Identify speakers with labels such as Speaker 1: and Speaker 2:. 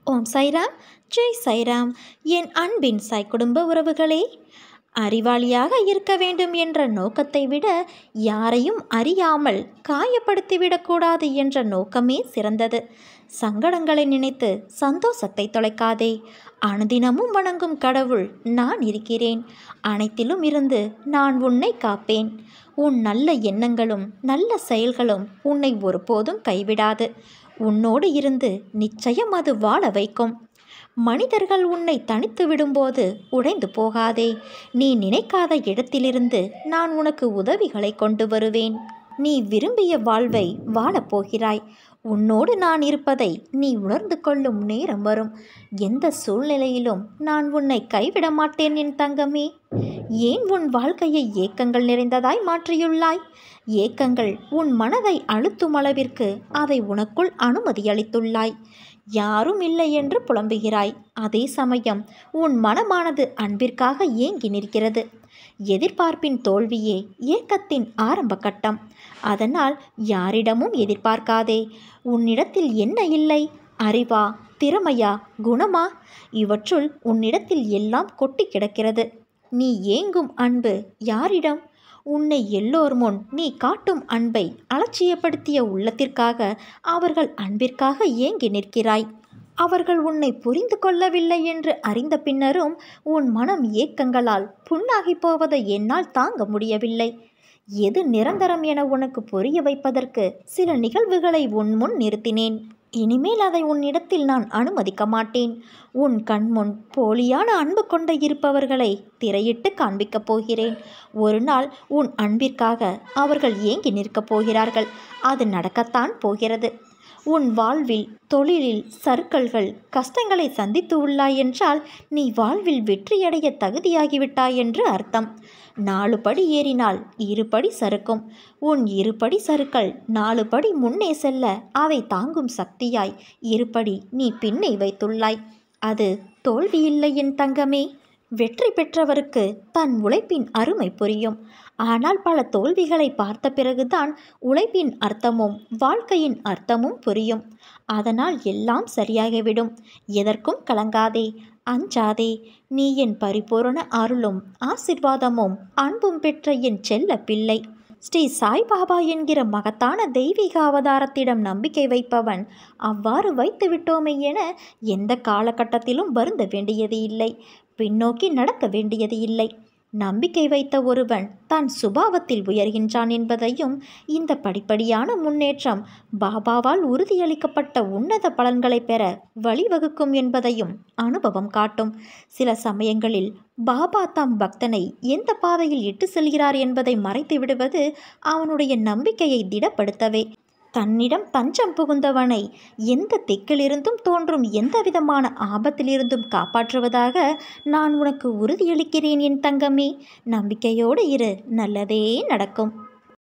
Speaker 1: ஓம் சைராம் ஜெய் சைராம் என் அன்பின் சாய் குடும்ப உறவுகளே அறிவாளியாக இருக்க வேண்டும் என்ற நோக்கத்தை விட யாரையும் அறியாமல் காயப்படுத்திவிடக்கூடாது என்ற நோக்கமே சிறந்தது சங்கடங்களை நினைத்து சந்தோஷத்தை தொலைக்காதே அனுதினமும் வணங்கும் கடவுள் நான் இருக்கிறேன் அனைத்திலும் இருந்து நான் உன்னை காப்பேன் உன் நல்ல எண்ணங்களும் நல்ல செயல்களும் உன்னை ஒருபோதும் கைவிடாது உன்னோடு இருந்து நிச்சயம் அது வாழ வைக்கும் மனிதர்கள் உன்னை தனித்து விடும்போது உடைந்து போகாதே நீ நினைக்காத இடத்திலிருந்து நான் உனக்கு உதவிகளை கொண்டு வருவேன் நீ விரும்பிய வாழ்வை வாழப்போகிறாய் உன்னோடு நான் இருப்பதை நீ உணர்ந்து கொள்ளும் நேரம் வரும் எந்த சூழ்நிலையிலும் நான் உன்னை கைவிட மாட்டேன் என் தங்கமே ஏன் உன் வாழ்க்கையை ஏக்கங்கள் நிறைந்ததாய் மாற்றியுள்ளாய் ஏக்கங்கள் உன் மனதை அழுத்தும் அளவிற்கு அதை உனக்குள் அனுமதி அளித்துள்ளாய் யாரும் இல்லை என்று புலம்புகிறாய் அதே சமயம் உன் மனமானது அன்பிற்காக ஏங்கி நிற்கிறது எதிர்பார்ப்பின் தோல்வியே ஏக்கத்தின் ஆரம்ப கட்டம் அதனால் யாரிடமும் எதிர்பார்க்காதே உன்னிடத்தில் என்ன இல்லை அறிவா திறமையா குணமா இவற்றுள் உன்னிடத்தில் எல்லாம் கொட்டி கிடக்கிறது நீ ஏங்கும் அன்பு யாரிடம் உன்னை எல்லோர் முன் நீ காட்டும் அன்பை அலட்சியப்படுத்திய உள்ளத்திற்காக அவர்கள் அன்பிற்காக ஏங்கி நிற்கிறாய் அவர்கள் உன்னை புரிந்து கொள்ளவில்லை என்று அறிந்த பின்னரும் உன் மனம் ஏக்கங்களால் புண்ணாகி போவதை என்னால் தாங்க முடியவில்லை எது நிரந்தரம் என உனக்கு புரிய வைப்பதற்கு சில நிகழ்வுகளை உன் முன் நிறுத்தினேன் இனிமேல் அதை உன்னிடத்தில் நான் அனுமதிக்க மாட்டேன் உன் கண்முன் போலியான அன்பு கொண்ட இருப்பவர்களை திரையிட்டு காண்பிக்கப் போகிறேன் ஒரு நாள் உன் அன்பிற்காக அவர்கள் ஏங்கி நிற்கப் போகிறார்கள் அது நடக்கத்தான் போகிறது உன் வாழ்வில் தொழிலில் சறுக்கல்கள் கஷ்டங்களை சந்தித்து உள்ளாய் என்றால் நீ வாழ்வில் வெற்றியடைய தகுதியாகிவிட்டாய் என்று அர்த்தம் நாலு படி ஏறினால் இருபடி சறுக்கும் உன் இருபடி சறுக்கல் நாலு படி முன்னே செல்ல அதை தாங்கும் சக்தியாய் இருபடி நீ பின்னே வைத்துள்ளாய் அது தோல்வியில்லை என் தங்கமே வெற்றி பெற்றவருக்கு தன் உழைப்பின் அருமை புரியும் ஆனால் பல தோல்விகளை பார்த்த பிறகுதான் உழைப்பின் அர்த்தமும் வாழ்க்கையின் அர்த்தமும் புரியும் அதனால் எல்லாம் சரியாகிவிடும் எதற்கும் கலங்காதே அஞ்சாதே நீ என் பரிபூரண அருளும் ஆசிர்வாதமும் அன்பும் பெற்ற என் செல்ல பிள்ளை ஸ்ரீ சாய்பாபா என்கிற மகத்தான தெய்வீக அவதாரத்திடம் நம்பிக்கை வைப்பவன் அவ்வாறு வைத்து விட்டோமே என எந்த காலகட்டத்திலும் வருந்த வேண்டியது இல்லை பின்னோக்கி நடக்க வேண்டியது இல்லை நம்பிக்கை வைத்த ஒருவன் தன் சுபாவத்தில் உயர்கின்றான் என்பதையும் இந்த படிப்படியான முன்னேற்றம் பாபாவால் உறுதியளிக்கப்பட்ட உன்னத பலன்களை பெற வழிவகுக்கும் என்பதையும் அனுபவம் காட்டும் சில சமயங்களில் பாபா தம் பக்தனை எந்த பாதையில் இட்டு செல்கிறார் என்பதை மறைத்து விடுவது அவனுடைய நம்பிக்கையை திடப்படுத்தவே தன்னிடம் தஞ்சம் புகுந்தவனை எந்த திக்கிலிருந்தும் தோன்றும் எந்த விதமான ஆபத்திலிருந்தும் காப்பாற்றுவதாக நான் உனக்கு உறுதியளிக்கிறேன் என் தங்கமே நம்பிக்கையோடு இரு நல்லதே நடக்கும்